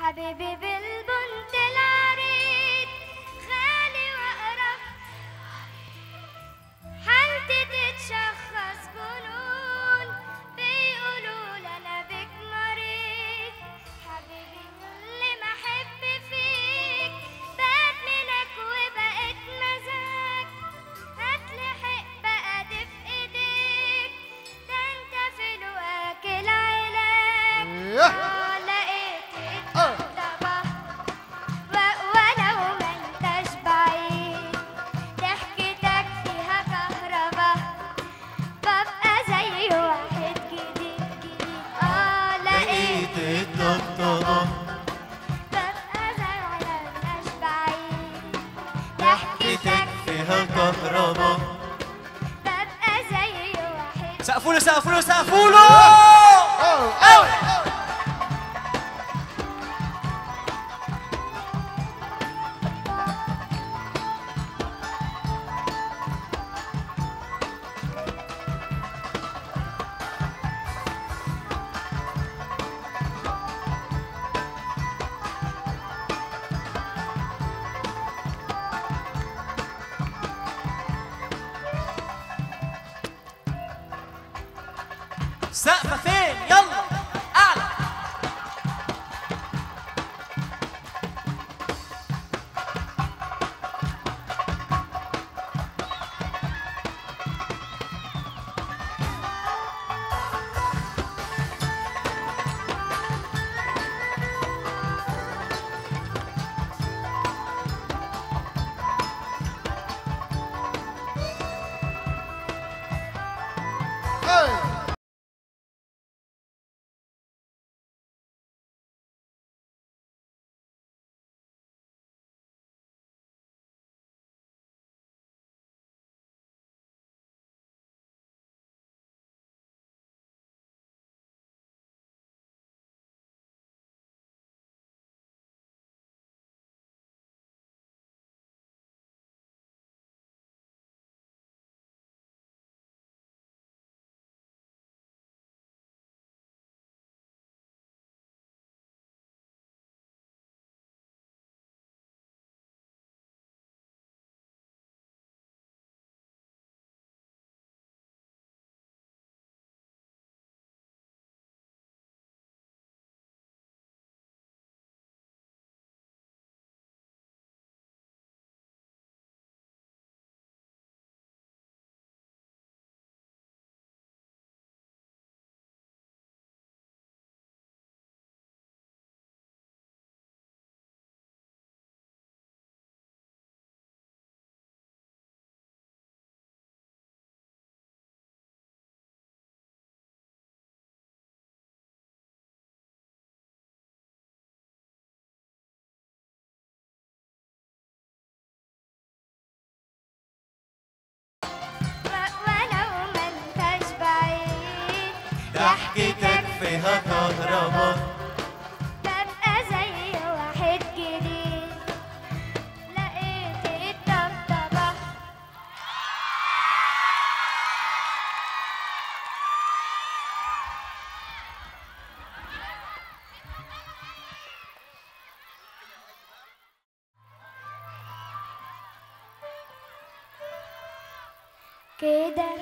حبيبي بالبنت العريض غالي واقرب حالتي تتشخص جنون بيقولوا انا بك مريض حبيبي كل ما احب فيك بقت منك وبقت مزاج هتلحق بقى دي في ايديك ده انت في الوقت العلاج اه لقيت الطبطبة و- ولو ما انتش بعيد ضحكتك فيها كهربا ببقى زي واحد جديد جديد اه لقيت لقيت الطبطبة ببقى زي ولا انتش بعيد ضحكتك فيها كهربا ببقى زي واحد سقفوا له سقفوا له سقفوا له سقفة فين يلا اعلى و- ولو ما انتش بعيد ضحكتك فيها كهربا ببقى زي واحد جديد لقيت الطبطبة كده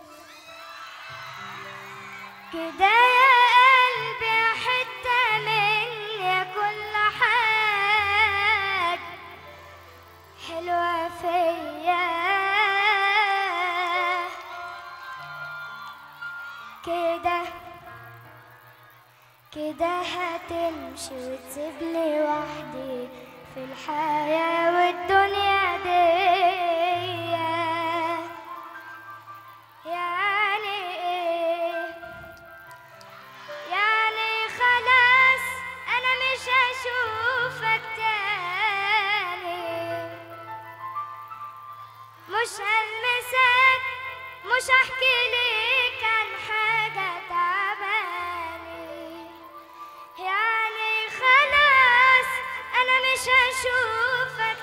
كده يا قلبي حتة مني كل حاجة حلوة فيا كده كده هتمشي وتسيبني وحدي في الحياة والدنيا دي يعني ايه يعني خلاص انا مش هشوفك تاني مش هلمسك مش هحكي ليك عن حاجة تعباني يعني خلاص انا مش هشوفك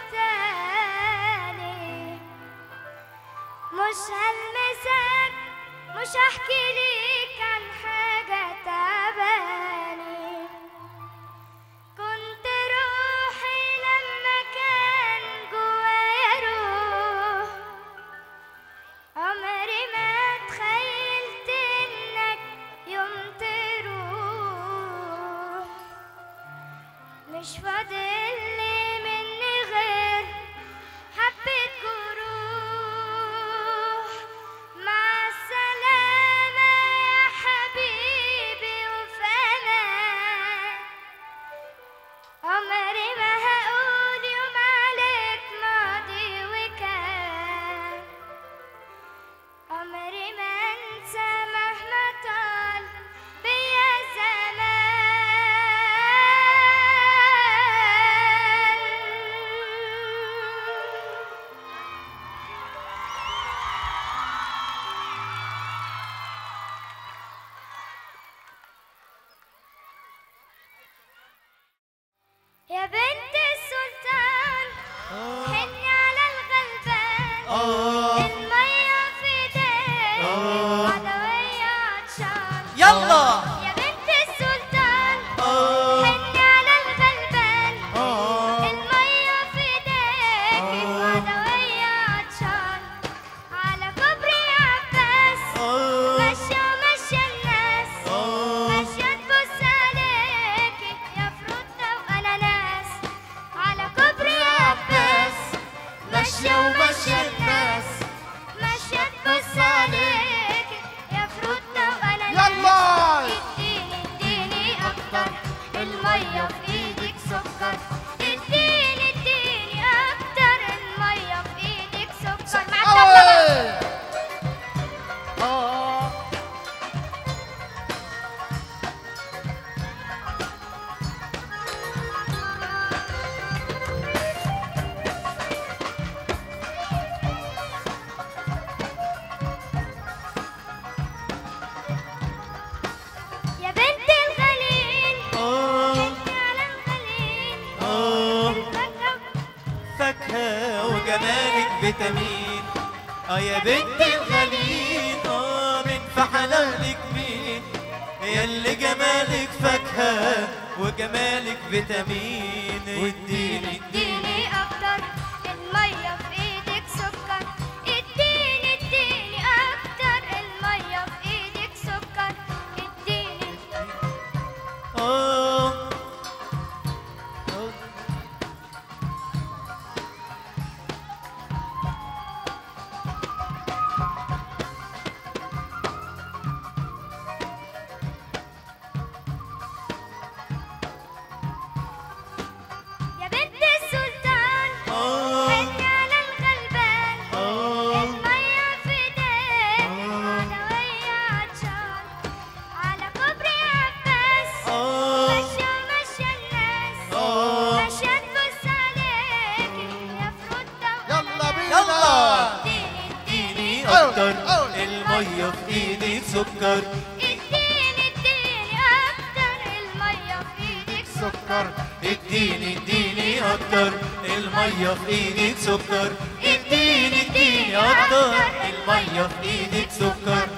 تاني مش هلمسك مش هحكي ليك عن حاجة تعباني كنت مش فاضل لي مني غير حبة جروح مع السلامة يا حبيبي وفنان عمري ما هقول يوم عليك ماضي وكان عمري ما انسى مهما طال بيا زمان يا بنت السلطان حني على الغلبان آه المية في ايديك آه. عدوية عطشان يلا يا بنت السلطان آه حني على الغلبان آه المية في ايديك آه. عدوية عطشان على كوبري عباس آه ماشية وماشية الناس آه ماشية تبص عليكي يا فروتة وأناناس على كوبري عباس ماشية وماشية الناس ماشية تبص عليكي يا فروتة وأناناس يلا اديني اديني أكتر المية في إيدك سكر اديني اديني أكتر المية في إيدك سكر مع الطبلة أوي. آه. يا بنت الغليل آه حني على الغليل آه الفاكهة فاكهة وجمالك فيتامين اه يا بنت الغليل اه من في حلالك مين يا اللي جمالك فاكهة وجمالك فيتامين اديني اديني اكتر المية في ايدك سكر اديني اديني اكتر المية في ايدك سكر اديني اه آه. يا بنت السلطان آه حني على الغلبان آه المية في ايديك آه. عدوية عطشان على كوبري عباس آه ماشية وماشية الناس آه ماشية تبص عليك يا فروتة يلا بينا يلا. اديني اديني أوي، اكتر أوي. المية في ايدك سكر اديني اديني اكتر المية في ايدك سكر اديني اديني اكتر المية في ايدك سكر اديني اديني اكتر المية في ايدك سكر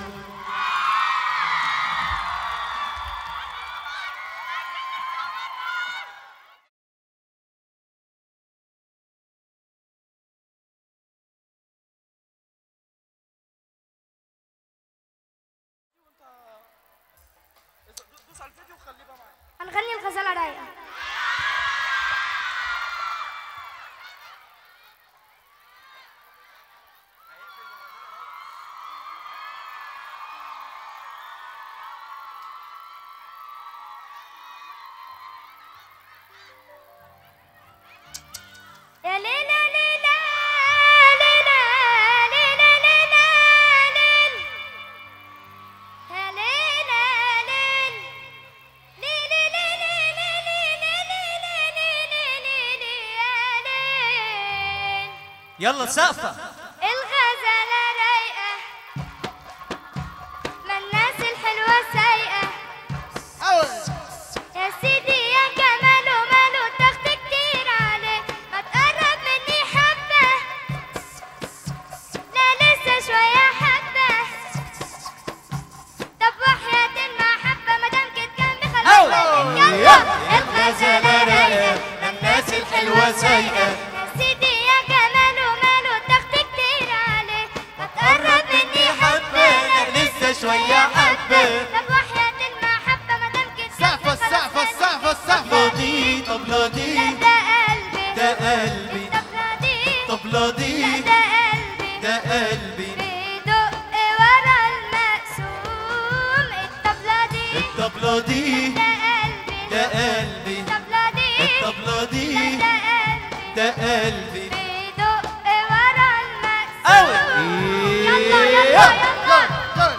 هنغني الغزالة رايقة يا ليلى ليلى ليلى ليلى ليلى ليل يا ليلى ليل ليلى ليلى ليلى ليلى ليلى يا ليل يلا سقفة الغزالة رايقة ما الناس الحلوة سايقة أوي. يا سيدي يا جمال وماله ضغط كتير عليه ما تقرب مني حبة لا لسه شوية حبة طب وحياة المحبة مادام كنت جنبي خليك أوي. يلا الغزالة رايقة الناس الحلوة سايقة يا سيدي يا جمال وماله ضغط كتير عليه ما تقرب مني حبة حبة لسه شوية حبة طب وحياة المحبة مادام كنت سقفة السقفة السقفة السقفة طبلة دي طبلة قلبي بيدق ورا المقصود أوي. يلا يلا يلا Good.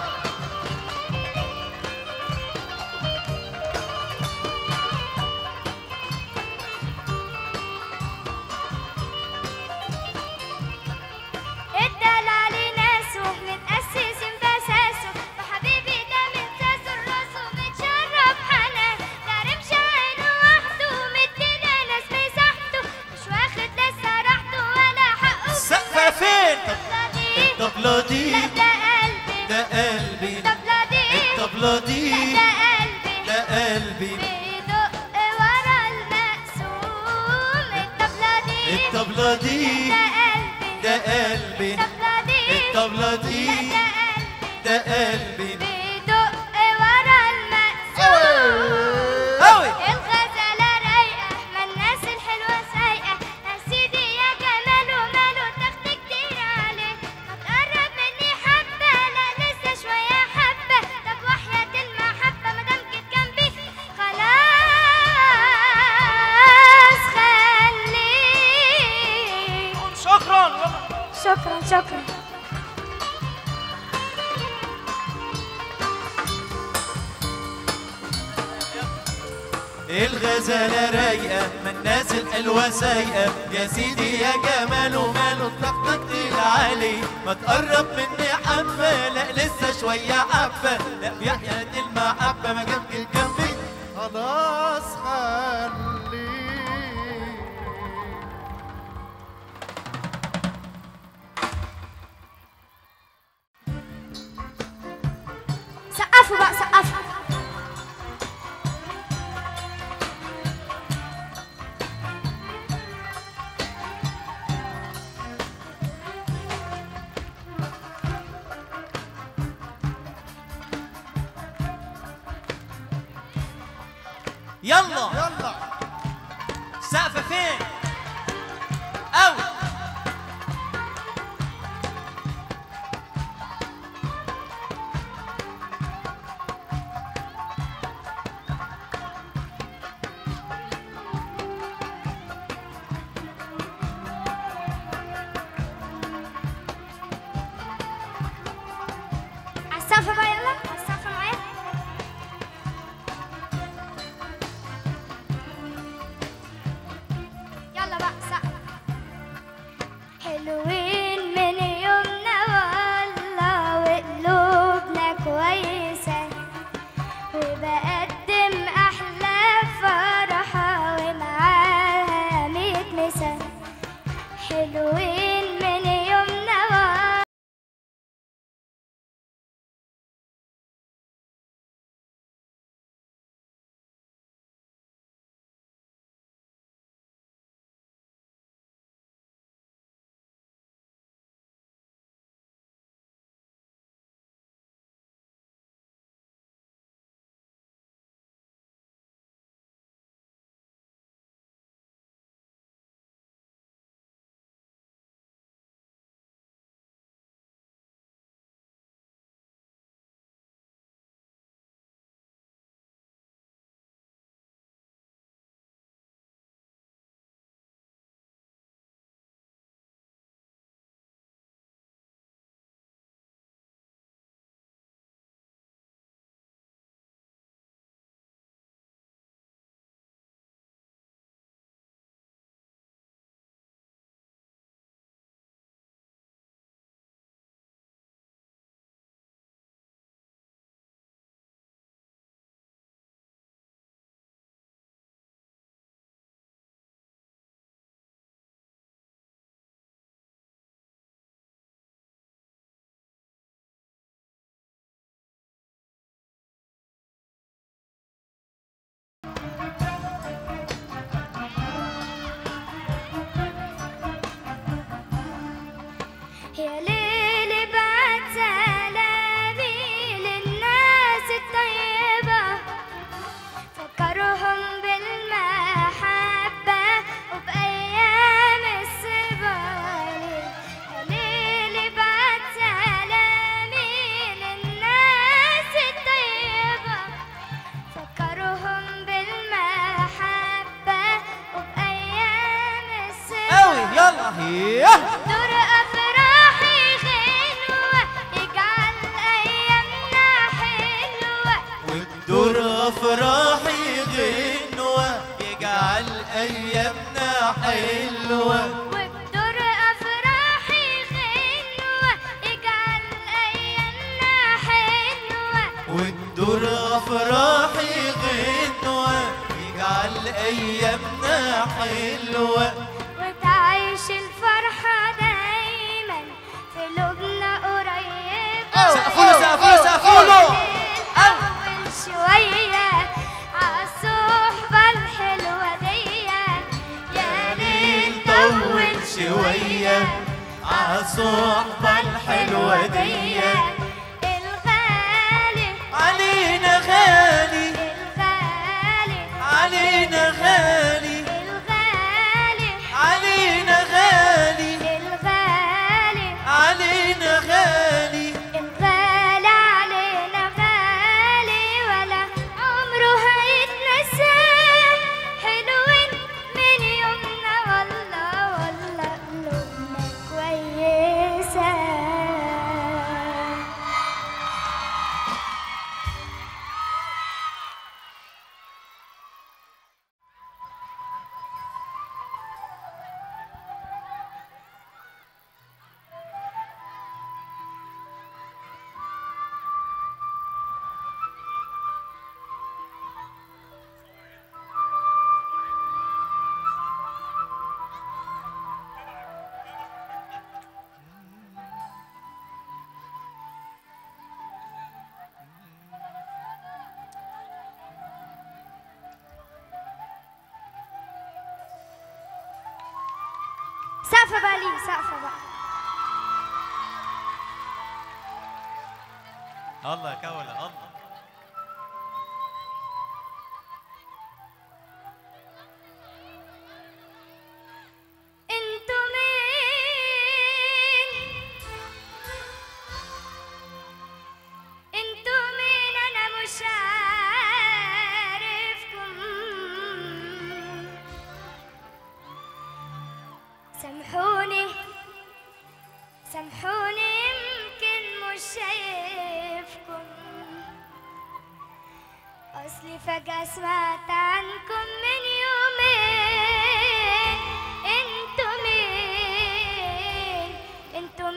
الدلع ناسه متأسسين بأساسه وحبيبي ده متساسه راسه متشرب حنان ده رمش عينه وحده مدينا ناس مساحته مش واخد لسه راحته ولا حقه السقفة فين؟ الطبلة دي الطبلة لا دي ده قلبي ده قلبي الطبلة دي الطبلة دي لا ده قلبي ده قلبي بيدق ورا المقسوم الطبلة دي الطبلة دي ده قلبي ده قلبي الطبلة دي الطبلة دي ده ده قلبي بيدق ورا المقسوم أوي الغزالة رايقة ما الناس الحلوة سايقة يا سيدي يا جماله ماله تاخد كتير عليه ما تقرب مني حبة لا لسه شوية حبة طب وحياة المحبة مادام جيت جنبي خلاص خليك شكرا شكرا شكرا الغزالة رايقة ما الناس الحلوة سايقة يا سيدي يا جمال وماله تلقى كتير عليه ما تقرب مني حبة لا لسه شوية حبة لا في حياة المحبة ما جنبي جنبي خلاص خليك سقفوا بقى سقفوا يلا يلا السقفة فين؟ أوي على السقف بقى يلا على السقف معايا يلا بقى سقف حلوين من يومنا والله وقلوبنا كويسة وبقدم أحلى فرحة ومعاها ميت مسا حلوين ايه دور أفراحي غنوة اجعل أيامنا حلوة والدور افراحي غنوة يجعل ايامنا حلوة وبدور أفراحي غنوة اجعل أيامنا حلوة والدور افراحي غنوة يجعل ايامنا حلوة وتعيش الفرحة دايما في قلوبنا قريبة سقفوا له سقفوا له سقفوا له أول شوية عالصحبة الحلوة دي يا ريت طول شوية عالصحبة الحلوة دي الغالي علينا غالي الغالي علينا غالي الغالي علينا غالي الغالي علينا غالي الغالي علينا غالي ولا عمره هيتنسى حلوين من يومنا والله والله قلوبنا كويسة سقفة بقى ليه سقفة بقى الله يا كولة الله انتوا مين انتوا مين انا مش عارفكم سامحوني سامحوني يمكن مش شايفكم أصلي فجأة سمعت عنكم من يومين انتوا مين انتوا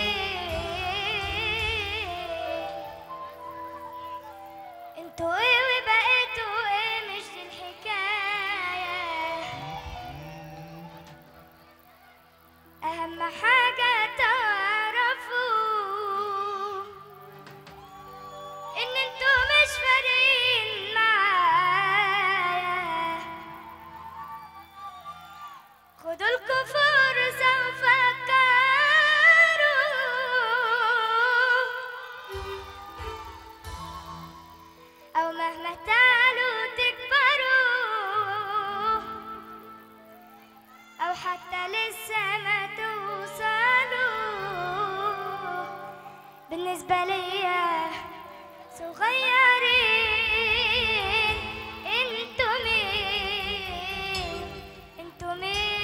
مين انتوا ايه وبقيتوا ايه مش دي الحكاية أهم حاجة تعرفوا إن انتوا مش فارقين معايا خدوا لكوا فرصة وفكروا أو مهما تعلوا تكبروا أو حتى لسه ما توصلوا بالنسبة ليا صغيرين انتوا مين انتوا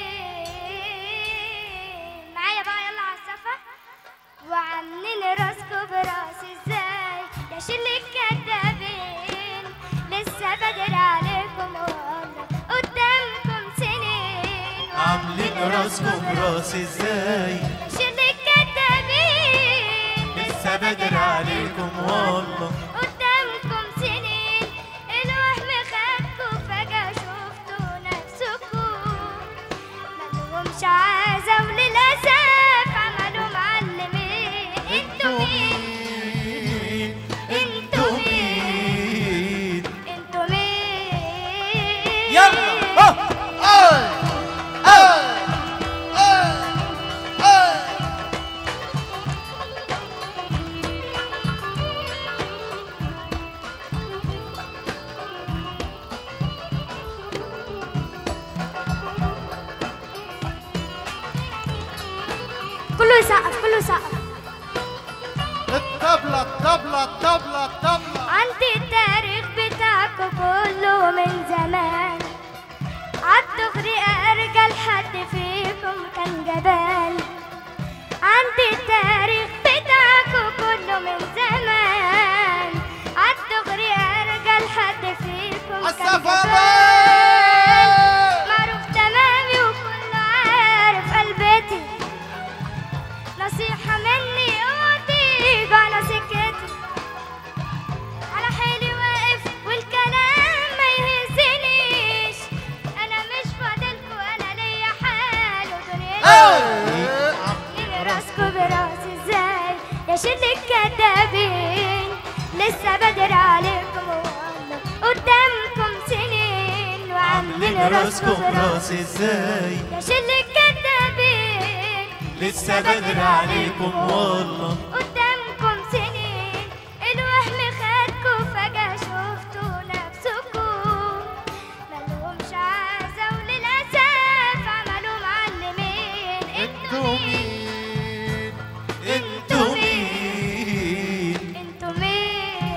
مين معايا بقى يلا على السفة وعاملين راسكوا براس ازاي يا شلة كدابين لسه بدري عليكم والله قدامكم سنين عاملين راسكم راس ازاي شلة كدابين لسه بدري عليكم والله قدامكم سنين الوهم خدكوا فجأة شفتوا نفسكوا مالهمش عازة وللأسف عملوا معلمين انتوا مين انتوا مين انتوا مين يلا ها كله يسقف كله يسقف الطبلة الطبلة الطبلة الطبلة عندي التاريخ بتاعكوا كله من زمان عالدغري ارجل حد فيكم كان جبان عندي التاريخ بتاعكوا كله من زمان عالدغري ارجع لحد فيكم كان السفر جبان. معروف تمامي وكله عارف قلبتي نصيحة مني اوعى على سكتي على حيلي واقف والكلام ما يهزنيش انا مش فاضلكوا انا ليا حال ودنيا عاملين راسكوا براسي ازاي يا شلة كدابين لسه بدري عليكم والله قدامكم سنين وعاملين راسكوا براسي براسي ازاي يا شلة كدابين لسه بدري عليكم والله قدامكم سنين الوهم خدكوا فجأة شفتوا نفسكوا ملهمش عازة وللأسف عملوا معلمين انتوا مين انتوا مين انتوا مين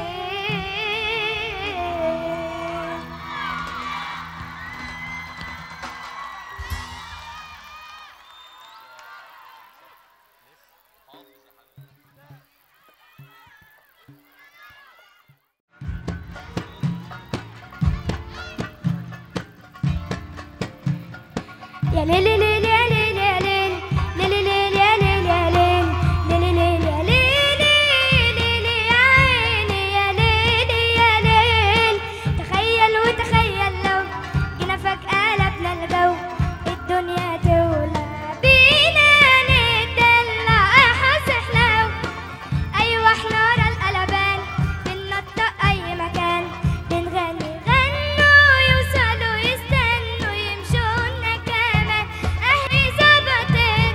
يا ليل يا ليل يا ليل يا ليل ليل ليل يا ليل يا ليل ليل ليل يا ليل ليل يا عيني يا ليل يا ليل تخيل وتخيل لو جينا فجأة قلبنا الجو الدنيا تولع بينا نتدلع حاسح لو أيوة احنا ورا القلبان بننطق أي مكان بنغني غنوا يوصلوا يستنوا يمشونا كمان أهي ظبطت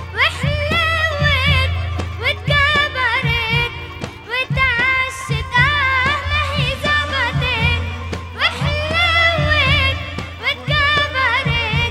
وحلوت واتكبرت واتعشت اه ما هي ظبطت وحلوت واتكبرت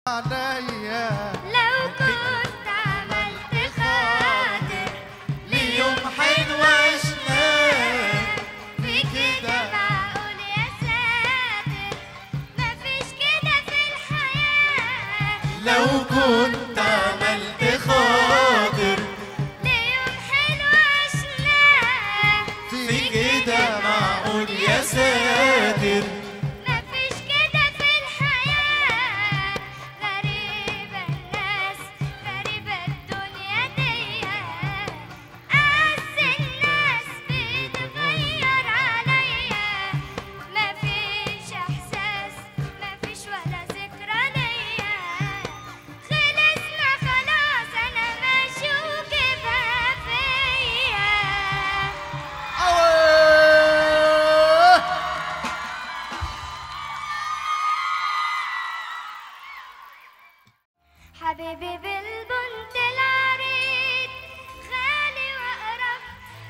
عليا لو كنت عملت خاطر ليوم حنوشنا في كده معقول يا ساتر مفيش كده في الحياة لو كنت عملت خاطر ليوم حلو عشناه في كده معقول يا ساتر مفيش كده في الحياة غريبة الناس غريبة الدنيا دي أعز الناس بتغير عليا مفيش إحساس مفيش ولا ذكرى ليا خلصنا خلاص أنا ماشي وكفاية فيا أوه. حبيبي بالبنت العريض غالي واقرب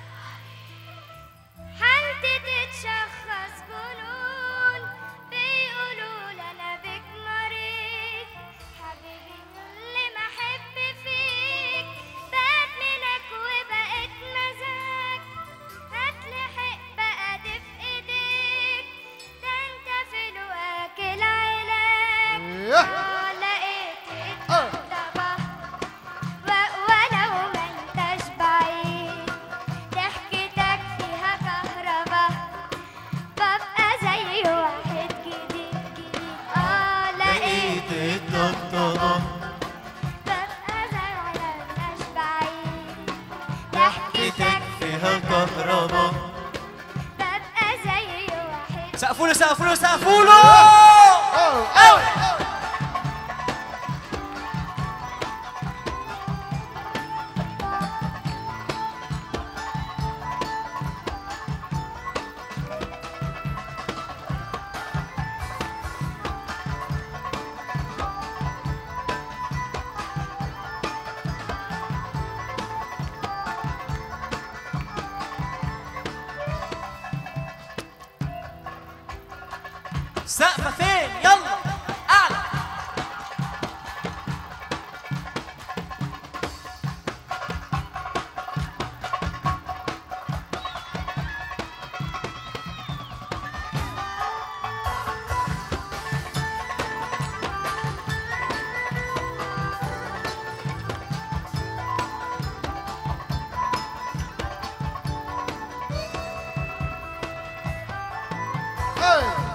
حالتي تتشخص جنون بيقولوا انا بك مريض حبيبي كل ما احب فيك بقت منك وبقت مزاج هتلحق بقى دي في ايديك ده انت في الواكل علاج إيه. اه لقيت الطبطبة و- ولو ما انتش بعيد ضحكتك فيها كهربا ببقى زي واحد جديد جديد اه لقيت لقيت الطبطبة ببقى زي ولا انتش بعيد ضحكتك فيها كهربا ببقى زي واحد سقفوا له سقفوا له سقفوا له أوه. أوه. سقفة فين يلا أعلى Hey.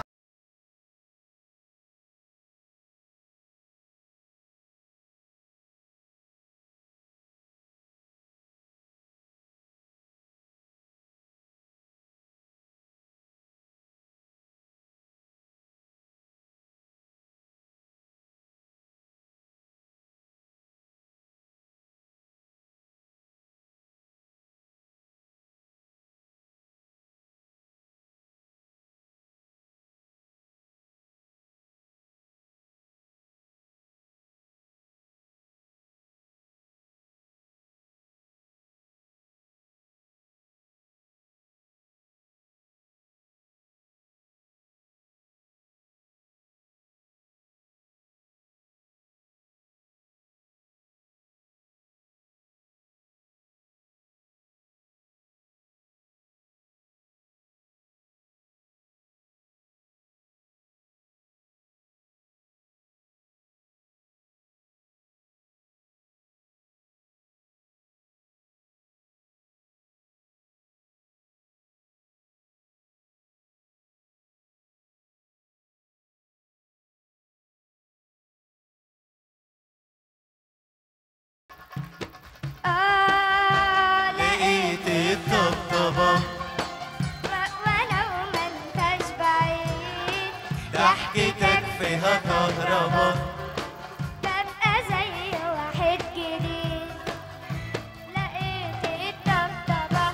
اه لقيت الطبطبة ولو ما انتش بعيد ضحكتك فيها كهربا ببقى زي واحد جديد لقيت الطبطبة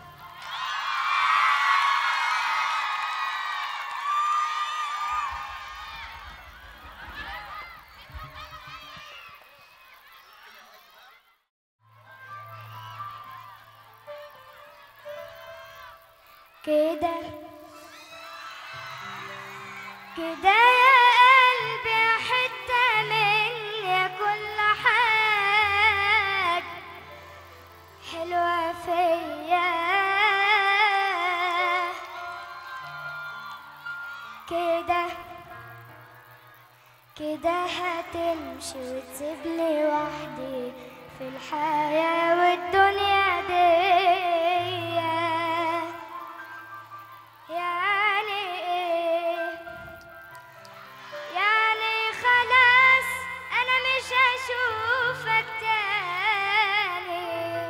كده كده يا قلبي حتة من كده كده هتمشي وتسيبني وحدي في الحياة والدنيا دي يعني ايه يعني خلاص انا مش هشوفك تاني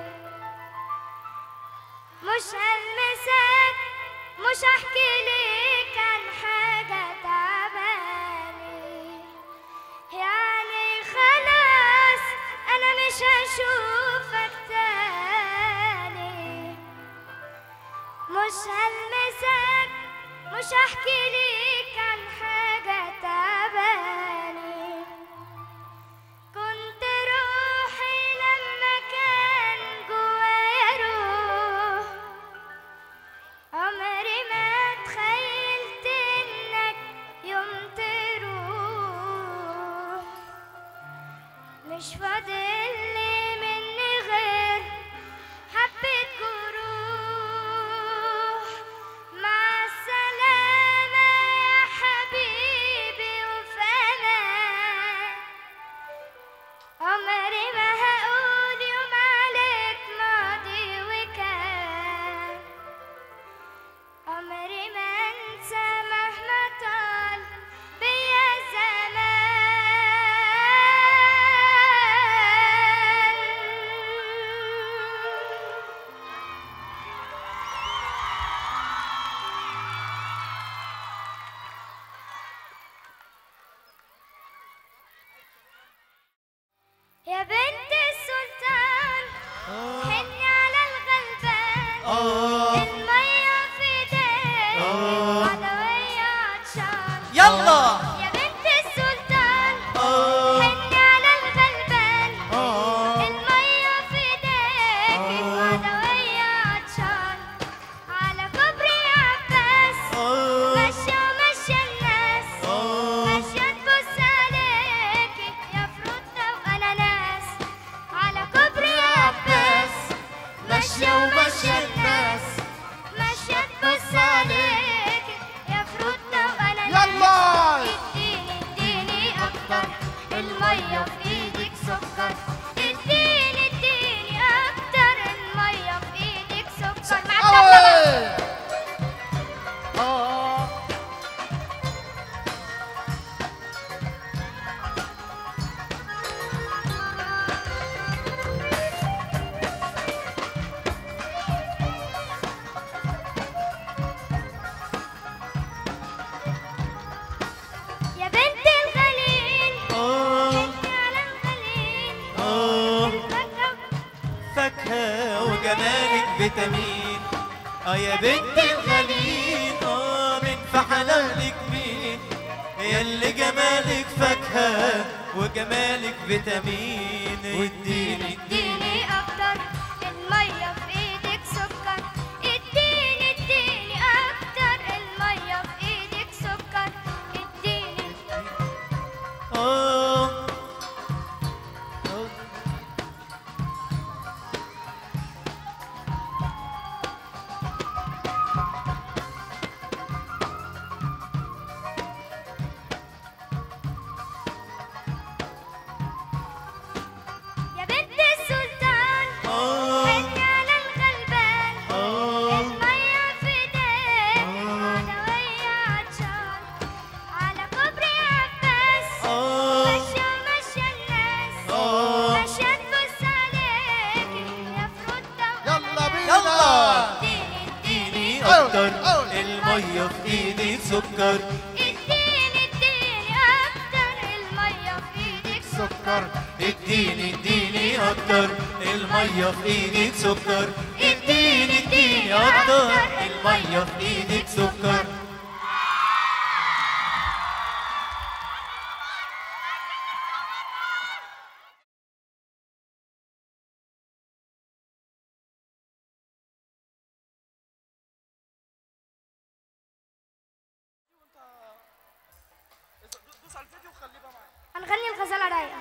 مش هلمسك مش هحكي ليك عن حاجة تعباني يعني خلاص انا مش هشوفك تاني مش هلمسك مش هحكي ليك عن حاجة تعباني كنت روحي لما كان جوايا روح عمري ما تخيلت انك يوم تروح مش فاضل لي مني غير حبة جروح مع السلامة يا حبيبي وفنان عمري ما هقول يوم عليك ماضي وكان عمري ما انسى مهما طال بيا زمان يا بنت السلطان حني على الغلبان آه المية في ايديك آه. عدوية عطشان يلا يا بنت السلطان آه حني على الغلبان آه المية في ايديك آه. عدوية عطشان على كوبري عباس آه ماشية وماشية الناس آه ماشية تبص عليكي يا فروتة وأناناس على كوبري عباس ماشية وماشية الناس ماشية تبص عليكي يا فروتة وأناناس يلا اديني اديني أكتر المية في إيدك سكر اديني اديني أكتر المية في إيدك سكر مع الدبلة بقى. أوي. آه يا بنت الغليل آه حني على الغليل آه الفاكهة فاكهة وجمالك فيتامين اه يا بنت الغليل اه من في حلالك مين يا اللي جمالك فاكهة وجمالك فيتامين اديني اديني اكتر المية في ايدك سكر اديني اديني اكتر المية في ايدك سكر اديني اه آه. يا بنت السلطان آه حني على الغلبان آه المية في ايديك آه. عدوية عطشان على كوبري عباس آه ماشية وماشية الناس آه ماشية تبص عليكي يا فروتة يلا وأناناس. بينا اديني اديني أوي، اكتر أوي. المية في ايدك سكر اديني اديني اكتر المية في ايدك سكر اديني اديني اكتر المية في ايدك سكر اديني اديني اكتر المية في ايدك سكر هنغني الغزالة رايقة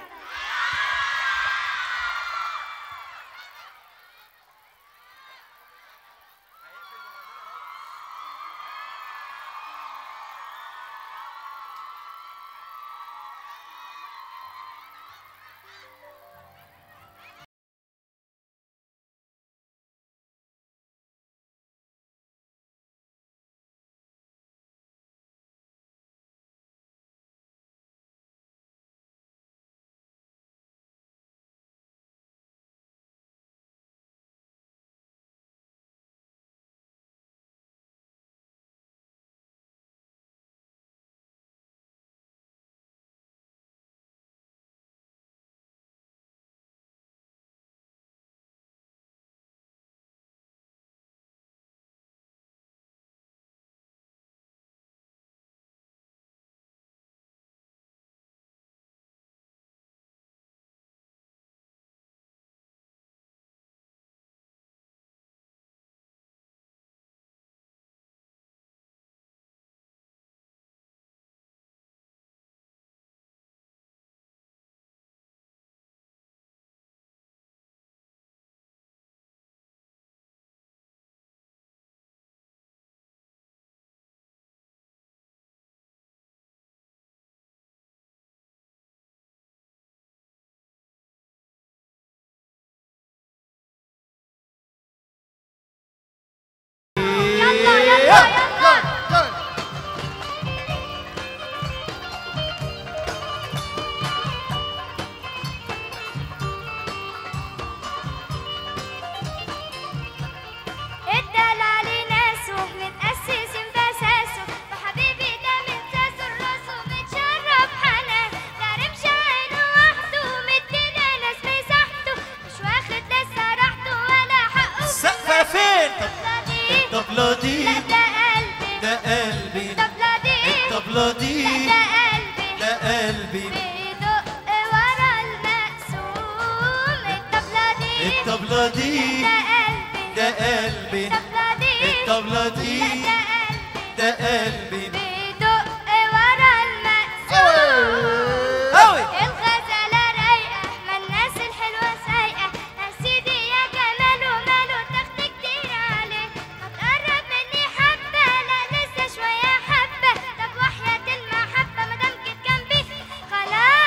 الطبلة دي لا ده قلبي ده قلبي الطبلة دي الطبلة دي لا ده قلبي ده قلبي بيدق ورا المقسوم الطبلة دي الطبلة دي ده ده قلبي قلبي الطبلة دي الطبلة دي لا ده قلبي ده قلبي بيدق ورا المقسوم قوي الغزالة رايقة ما الناس الحلوة سايقة يا سيدي يا جمال وماله تخت كتير عليه ما تقرب مني حبة لا لسه شوية حبة طب وحياة المحبة مادام جيت جنبي خلاص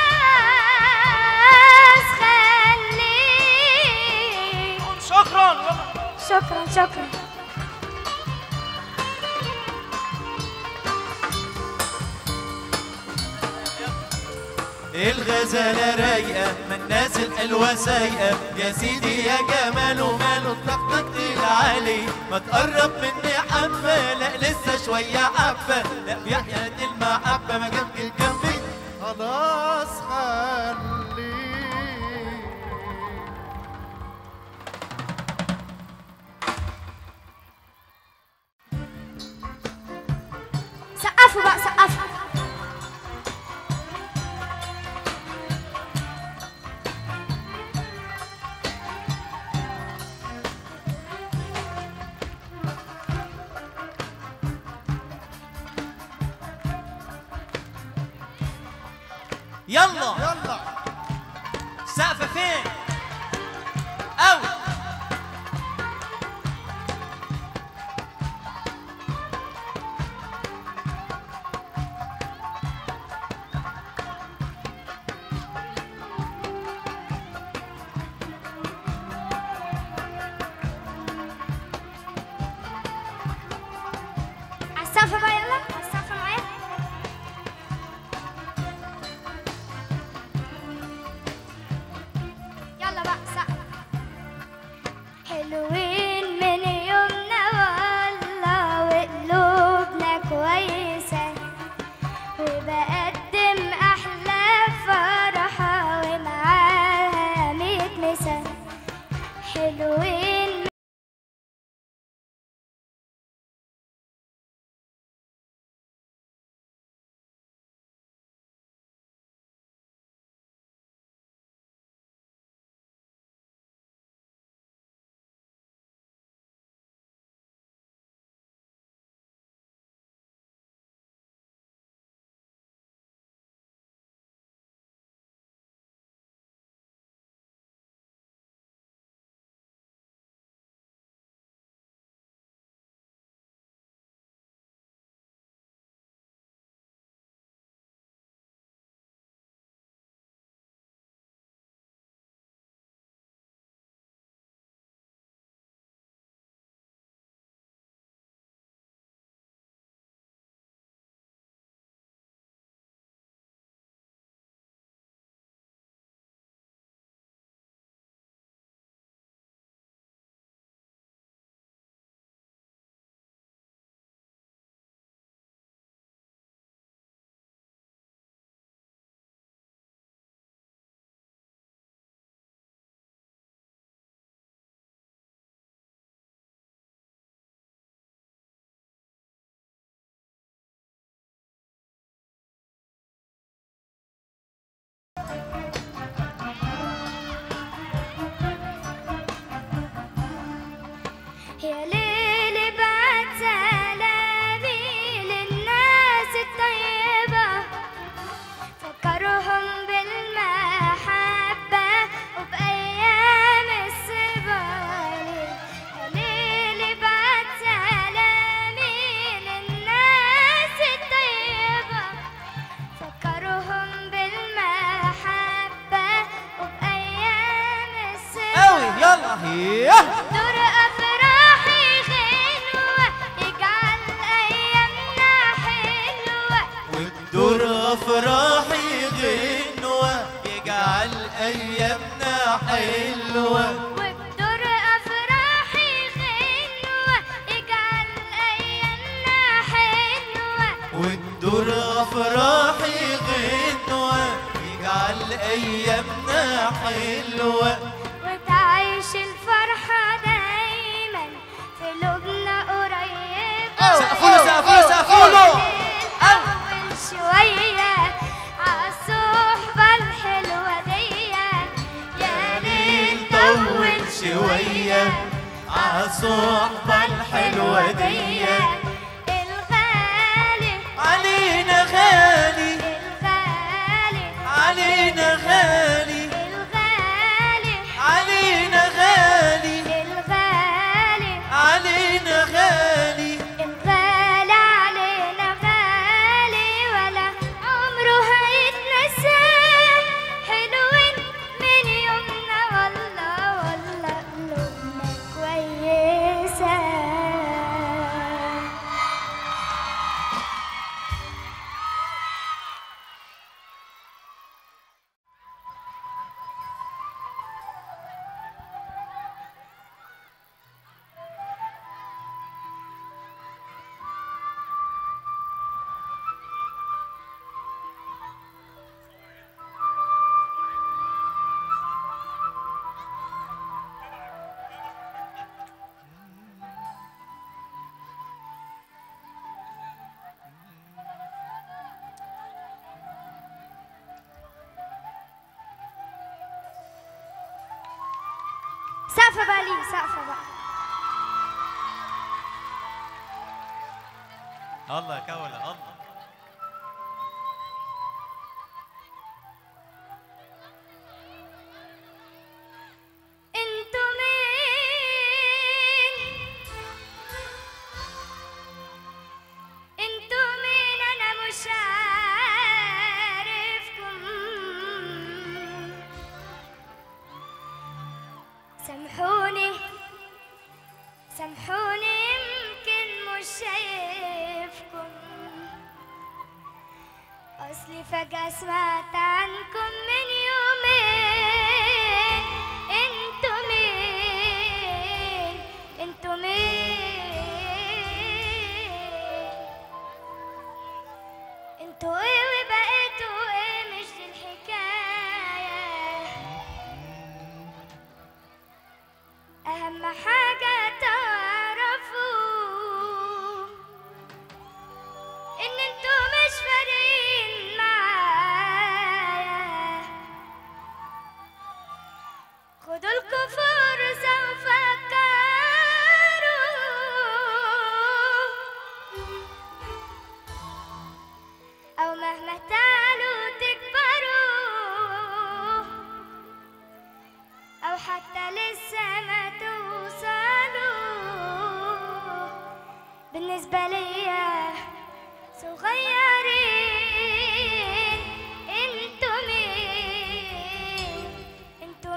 خليك شكرا يلا شكرا شكرا الغزالة رايقة ما الناس الحلوة سايقة يا سيدي يا جمال وماله الضغط تقيل عليه ما تقرب مني حبة لا لسه شوية حبة لا بيحيى المحبة ما جنبي جنبي خلاص خليك سقفوا بقى سقفوا يلا يلا السقف فين قوي على السقف بقى يلا على السقف معايا يلا بقى سقف حلوين من يومنا والله وقلوبنا كويسة وبقدم أحلى فرحة ومعاها ميت مسا حلوين يا ليلي بعد سلامي للناس الطيبة فكرهم بالمحبة وبأيام الصبا يا ليلي بعد سلامي للناس الطيبة فكرهم بالمحبة وبأيام الصبا قوي يلا هيه دور أفراحي غنوة يجعل أيامنا حلوة والدور افراحي غنوة يجعل ايامنا حلوة وبدور أفراحي غنوة يجعل أيامنا حلوة والدور افراحي غنوة يجعل ايامنا حلوة وتعيش الفرحة دايما في قلوبنا عالصحبة الحلوة دي الغالي علينا غالي الغالي علينا غالي الغالي علينا غالي الغالي علينا غالي الغالي علينا غالي ولا عمره هيتنسى حلوين من يومنا والله والله قلوبنا كويسة سقفة بقى لي سقفة بقى الله يا كولا الله انتوا مين انتوا مين انا مش عارفكم سامحوني سامحوني يمكن مش شايفكم أصلي فجأة سمعت عنكم من يومين انتوا مين انتوا مين انتوا ايه وبقيتوا ايه مش دي الحكاية أهم حاجة تعرفوا إن انتوا مش فارقين معايا خدوا لكوا فرصة وفكروا أو مهما تعلوا تكبروا أو حتى لسه ما توصلوا بالنسبة ليا صغيرين انتوا مين انتوا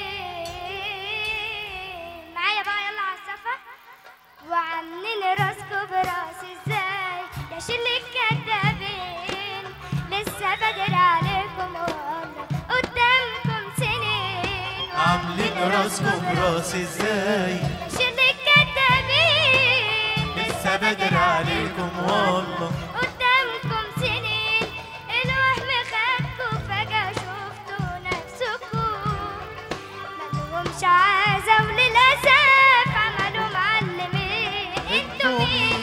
مين معايا بقى يلا على السفة وعاملين راسكوا براس ازاي يا شلة كدابين لسه بدري عليكم والله قدامكم سنين عاملين راسكم راس ازاي شلة كدابين لسه بدري عليكم والله قدامكم سنين الوهم خدكوا فجأة شفتوا نفسكوا مالهمش عازة وللأسف عملوا معلمين انتوا مين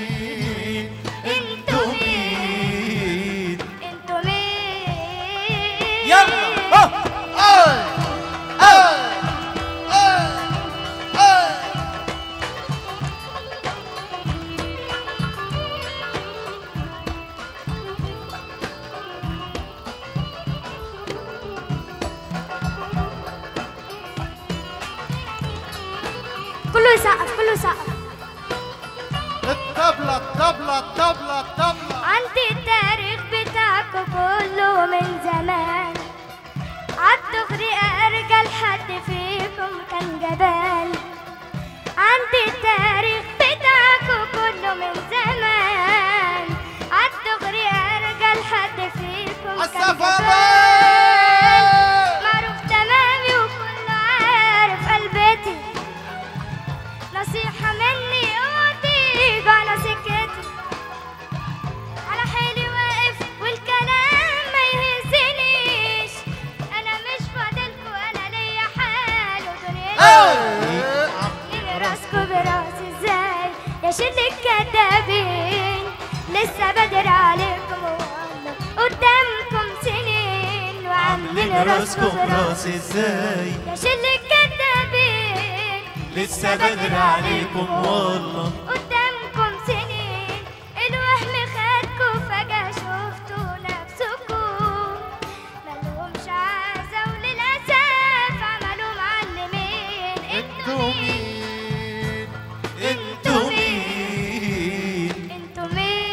انتوا مين انتوا مين يلا اه آه آه آه آه كله يسقف كله يسقف الطبلة الطبلة الطبلة الطبلة عندي التاريخ بتاعكم كله من زمان عالدغري ارجل حد فيكم كان جبان عندي التاريخ بتاعكم كله من زمان عالدغري ارجل حد فيكم كان السفر جبان معروف تمامي وكله عارف قلبتي نصيحة مني اوعي على سكتي على حيلي واقف والكلام ما يهزنيش انا مش فاضلكوا انا ليا حال ودنيتي عاملين راسكوا براسي ازاي يا شلة كدابين لسه بدري عليكم والله قدامكم سنين وعاملين عاملين راسكوا راسكم براسي راس ازاي يا شلة كدابين لسه بدري عليكم والله قدامكم سنين الوهم خدكوا فجأة شفتوا نفسكم ملهمش عازة وللأسف عملوا معلمين انتوا مين انتوا مين انتوا مين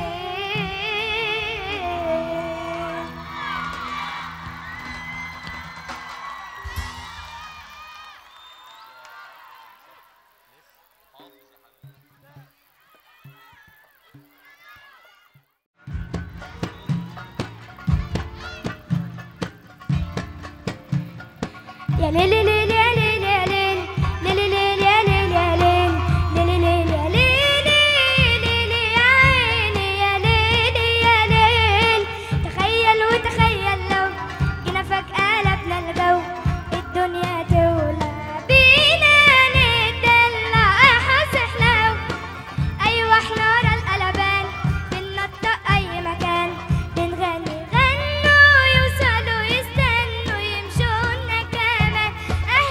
يا ليل يا ليل يا ليل يا ليل ليل ليل يا ليل يا ليل ليل ليل يا ليل ليل يا عيني يا ليل يا ليل تخيل وتخيل لو جينا فجأة قلبنا الجو الدنيا تولع بينا نتدلع احس لو ايوه احنا ورا القلبان بننطق اي مكان بنغني غنوا يوصلوا يستنوا يمشوا لنا كمان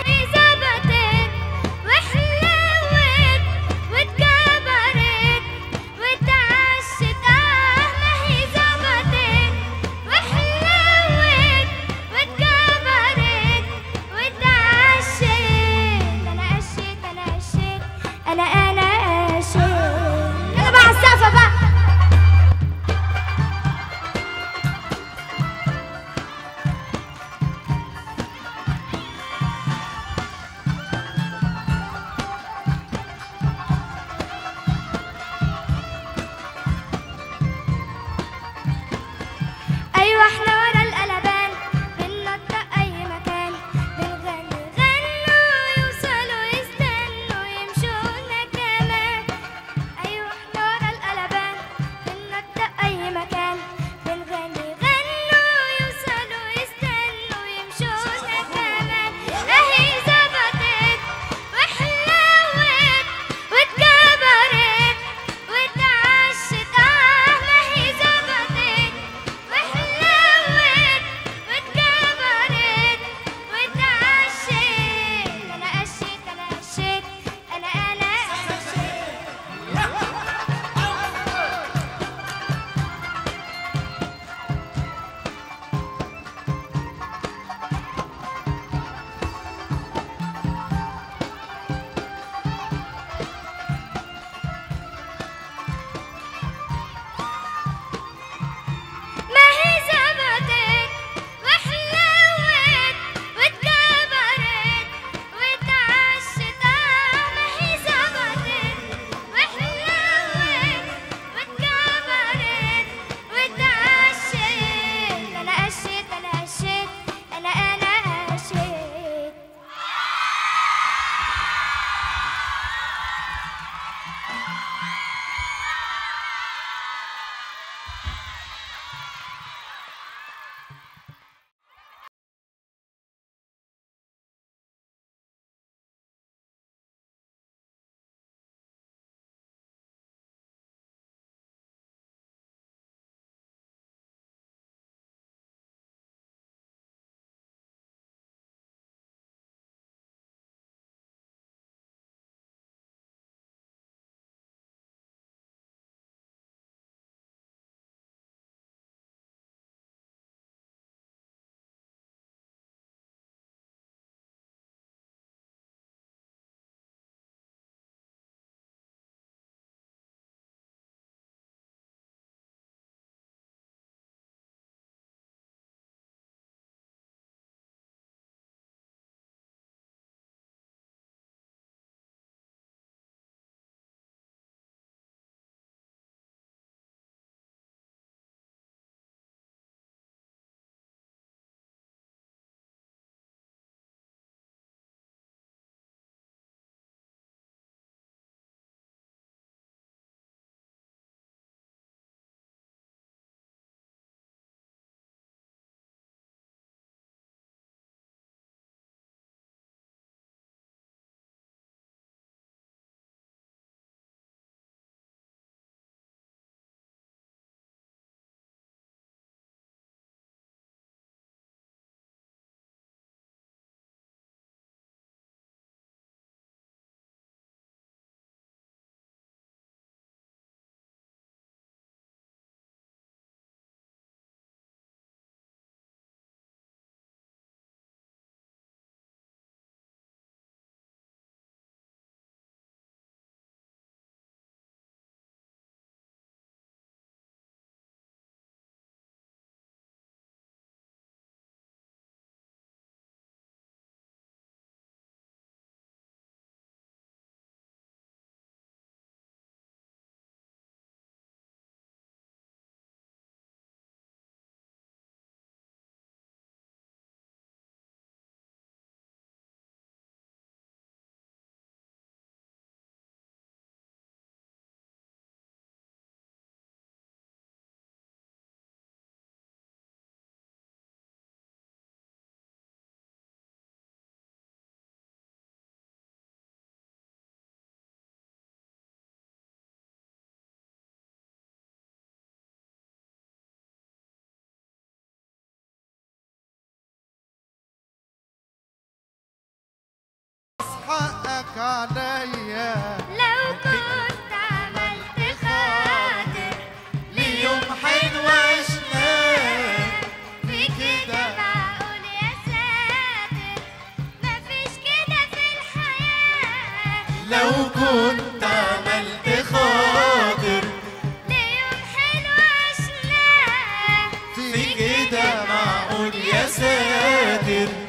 حقك عليا لو كنت عملت خاطر ليوم حلو عشناه في كده معقول يا ساتر مفيش كده في الحياة لو كنت عملت خاطر ليوم حلو عشناه في كده معقول يا ساتر